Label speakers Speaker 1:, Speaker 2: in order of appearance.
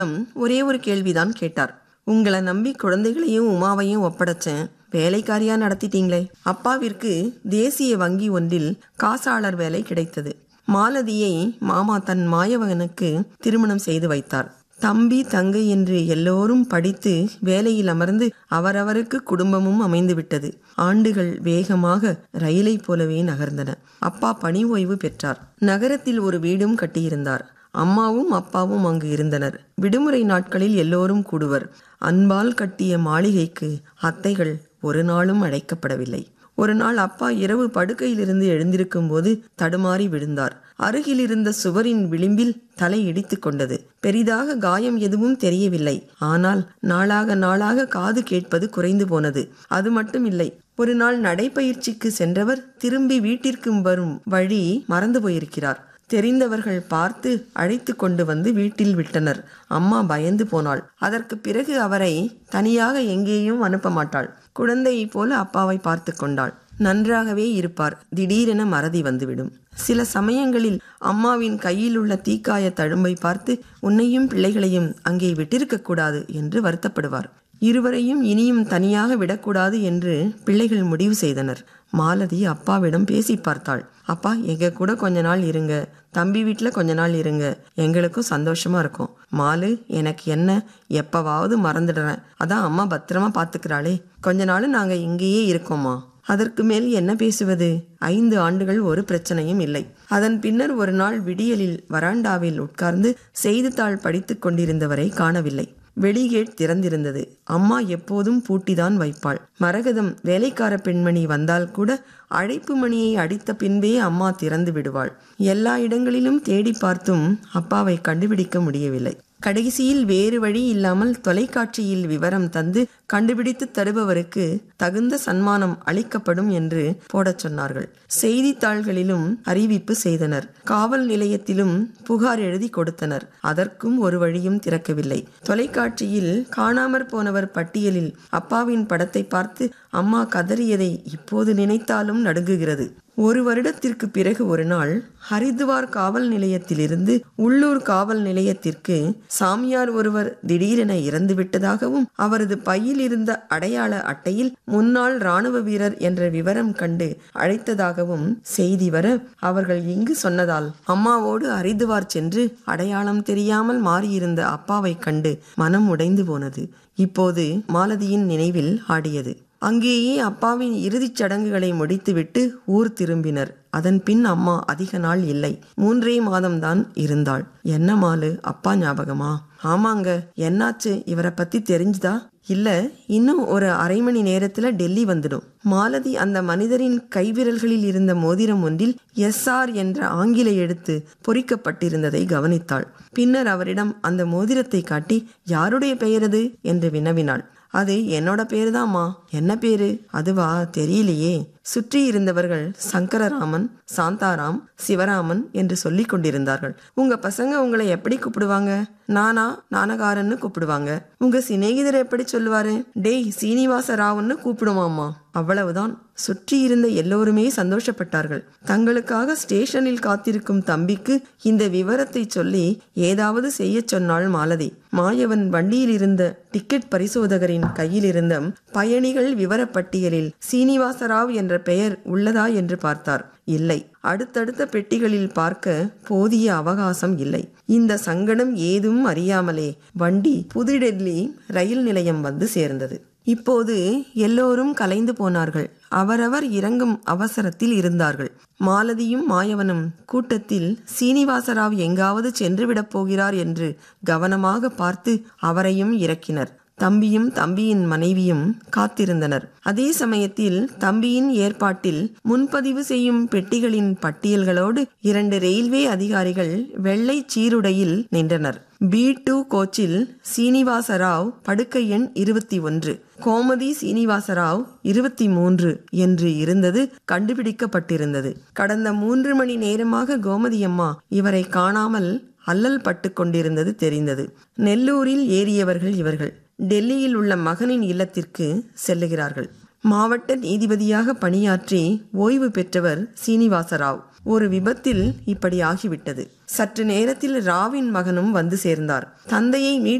Speaker 1: ஒரே ஒரு கேள்விதான் கேட்டார் உங்களை நம்பி குழந்தைகளையும் உமாவையும் ஒப்படைச்சேன் வேலைக்காரியா நடத்திட்டீங்களே அப்பாவிற்கு தேசிய வங்கி ஒன்றில் காசாளர் வேலை கிடைத்தது மாலதியை மாமா தன் மாயவனுக்கு திருமணம் செய்து வைத்தார் தம்பி தங்கை என்று எல்லோரும் படித்து வேலையில் அமர்ந்து அவரவருக்கு குடும்பமும் அமைந்து விட்டது ஆண்டுகள் வேகமாக ரயிலை போலவே நகர்ந்தன அப்பா பணி ஓய்வு பெற்றார் நகரத்தில் ஒரு வீடும் கட்டியிருந்தார் அம்மாவும் அப்பாவும் அங்கு இருந்தனர் விடுமுறை நாட்களில் எல்லோரும் கூடுவர் அன்பால் கட்டிய மாளிகைக்கு அத்தைகள் ஒரு நாளும் அழைக்கப்படவில்லை ஒரு நாள் அப்பா இரவு படுக்கையிலிருந்து எழுந்திருக்கும் போது தடுமாறி விழுந்தார் அருகில் இருந்த சுவரின் விளிம்பில் தலை இடித்து கொண்டது பெரிதாக காயம் எதுவும் தெரியவில்லை ஆனால் நாளாக நாளாக காது கேட்பது குறைந்து போனது அது மட்டும் இல்லை ஒரு நாள் நடைப்பயிற்சிக்கு சென்றவர் திரும்பி வீட்டிற்கு வரும் வழி மறந்து போயிருக்கிறார் தெரிந்தவர்கள் பார்த்து அழைத்து கொண்டு வந்து வீட்டில் விட்டனர் அம்மா பயந்து போனாள் அதற்கு பிறகு அவரை தனியாக எங்கேயும் அனுப்ப மாட்டாள் குழந்தையைப் போல அப்பாவை பார்த்து கொண்டாள் நன்றாகவே இருப்பார் திடீரென மறதி வந்துவிடும் சில சமயங்களில் அம்மாவின் கையில் உள்ள தீக்காய தழும்பை பார்த்து உன்னையும் பிள்ளைகளையும் அங்கே விட்டிருக்க கூடாது என்று வருத்தப்படுவார் இருவரையும் இனியும் தனியாக விடக்கூடாது என்று பிள்ளைகள் முடிவு செய்தனர் மாலதி அப்பாவிடம் பேசி பார்த்தாள் அப்பா எங்க கூட கொஞ்ச நாள் இருங்க தம்பி வீட்டில் கொஞ்ச நாள் இருங்க எங்களுக்கும் சந்தோஷமா இருக்கும் மாலு எனக்கு என்ன எப்பவாவது மறந்துடுறேன் அதான் அம்மா பத்திரமா பாத்துக்கிறாளே கொஞ்ச நாள் நாங்க இங்கேயே இருக்கோமா அதற்கு மேல் என்ன பேசுவது ஐந்து ஆண்டுகள் ஒரு பிரச்சனையும் இல்லை அதன் பின்னர் ஒரு நாள் விடியலில் வராண்டாவில் உட்கார்ந்து செய்தித்தாள் படித்துக் கொண்டிருந்தவரை காணவில்லை வெளிகேட் திறந்திருந்தது அம்மா எப்போதும் பூட்டிதான் வைப்பாள் மரகதம் வேலைக்கார பெண்மணி வந்தால் கூட அழைப்பு மணியை அடித்த பின்பே அம்மா திறந்து விடுவாள் எல்லா இடங்களிலும் தேடி பார்த்தும் அப்பாவை கண்டுபிடிக்க முடியவில்லை கடைசியில் வேறு வழி இல்லாமல் தொலைக்காட்சியில் விவரம் தந்து கண்டுபிடித்து தருபவருக்கு தகுந்த சன்மானம் அளிக்கப்படும் என்று போடச் சொன்னார்கள் செய்தித்தாள்களிலும் அறிவிப்பு செய்தனர் காவல் நிலையத்திலும் புகார் எழுதி கொடுத்தனர் அதற்கும் ஒரு வழியும் திறக்கவில்லை தொலைக்காட்சியில் காணாமற் போனவர் பட்டியலில் அப்பாவின் படத்தை பார்த்து அம்மா கதறியதை இப்போது நினைத்தாலும் நடுங்குகிறது ஒரு வருடத்திற்கு பிறகு ஒரு நாள் ஹரித்வார் காவல் நிலையத்திலிருந்து உள்ளூர் காவல் நிலையத்திற்கு சாமியார் ஒருவர் திடீரென இறந்து விட்டதாகவும் அவரது பையில் இருந்த அடையாள அட்டையில் முன்னாள் ராணுவ வீரர் என்ற விவரம் கண்டு அழைத்ததாகவும் செய்தி வர அவர்கள் இங்கு சொன்னதால் அம்மாவோடு ஹரித்வார் சென்று அடையாளம் தெரியாமல் மாறியிருந்த அப்பாவை கண்டு மனம் உடைந்து போனது இப்போது மாலதியின் நினைவில் ஆடியது அங்கேயே அப்பாவின் இறுதிச் சடங்குகளை முடித்துவிட்டு ஊர் திரும்பினர் அதன் பின் அம்மா அதிக நாள் இல்லை மூன்றே மாதம்தான் இருந்தாள் என்ன மாலு அப்பா ஞாபகமா ஆமாங்க என்னாச்சு இவரை பத்தி தெரிஞ்சுதா இல்ல இன்னும் ஒரு அரை மணி நேரத்துல டெல்லி வந்துடும் மாலதி அந்த மனிதரின் கைவிரல்களில் இருந்த மோதிரம் ஒன்றில் எஸ் ஆர் என்ற ஆங்கில எழுத்து பொறிக்கப்பட்டிருந்ததை கவனித்தாள் பின்னர் அவரிடம் அந்த மோதிரத்தை காட்டி யாருடைய பெயரது என்று வினவினாள் அது என்னோட பேரு தாம்மா என்ன பேரு அதுவா தெரியலையே சுற்றி இருந்தவர்கள் சங்கரராமன் சாந்தாராம் சிவராமன் என்று சொல்லிக் கொண்டிருந்தார்கள் உங்க பசங்க உங்களை எப்படி கூப்பிடுவாங்க நானா நானகாரன்னு கூப்பிடுவாங்க உங்க சிநேகிதர் எப்படி சொல்லுவாரு டேய் சீனிவாச ராவுன்னு கூப்பிடுவாமா அவ்வளவுதான் சுற்றி இருந்த எல்லோருமே சந்தோஷப்பட்டார்கள் தங்களுக்காக ஸ்டேஷனில் காத்திருக்கும் தம்பிக்கு இந்த விவரத்தை சொல்லி ஏதாவது செய்ய சொன்னாள் மாலதி மாயவன் வண்டியில் இருந்த டிக்கெட் பரிசோதகரின் கையில் இருந்த பயணிகள் விவரப்பட்டியலில் சீனிவாசராவ் என்ற பெயர் உள்ளதா என்று பார்த்தார் இல்லை அடுத்தடுத்த பெட்டிகளில் பார்க்க போதிய அவகாசம் இல்லை இந்த சங்கடம் ஏதும் அறியாமலே வண்டி புதுடெல்லி ரயில் நிலையம் வந்து சேர்ந்தது இப்போது எல்லோரும் கலைந்து போனார்கள் அவரவர் இறங்கும் அவசரத்தில் இருந்தார்கள் மாலதியும் மாயவனும் கூட்டத்தில் சீனிவாசராவ் எங்காவது சென்றுவிடப் போகிறார் என்று கவனமாக பார்த்து அவரையும் இறக்கினர் தம்பியும் தம்பியின் மனைவியும் காத்திருந்தனர் அதே சமயத்தில் தம்பியின் ஏற்பாட்டில் முன்பதிவு செய்யும் பெட்டிகளின் பட்டியல்களோடு இரண்டு ரயில்வே அதிகாரிகள் வெள்ளை சீருடையில் நின்றனர் பி டூ கோச்சில் சீனிவாசராவ் படுக்கை எண் இருபத்தி ஒன்று கோமதி சீனிவாசராவ் இருபத்தி மூன்று என்று இருந்தது கண்டுபிடிக்கப்பட்டிருந்தது கடந்த மூன்று மணி நேரமாக கோமதி அம்மா இவரை காணாமல் அல்லல் பட்டு கொண்டிருந்தது தெரிந்தது நெல்லூரில் ஏறியவர்கள் இவர்கள் டெல்லியில் உள்ள மகனின் இல்லத்திற்கு செல்லுகிறார்கள் மாவட்ட நீதிபதியாக பணியாற்றி ஓய்வு பெற்றவர் சீனிவாசராவ் ஒரு விபத்தில் இப்படி ஆகிவிட்டது சற்று நேரத்தில் ராவின் மகனும் வந்து சேர்ந்தார் தந்தையை மீட்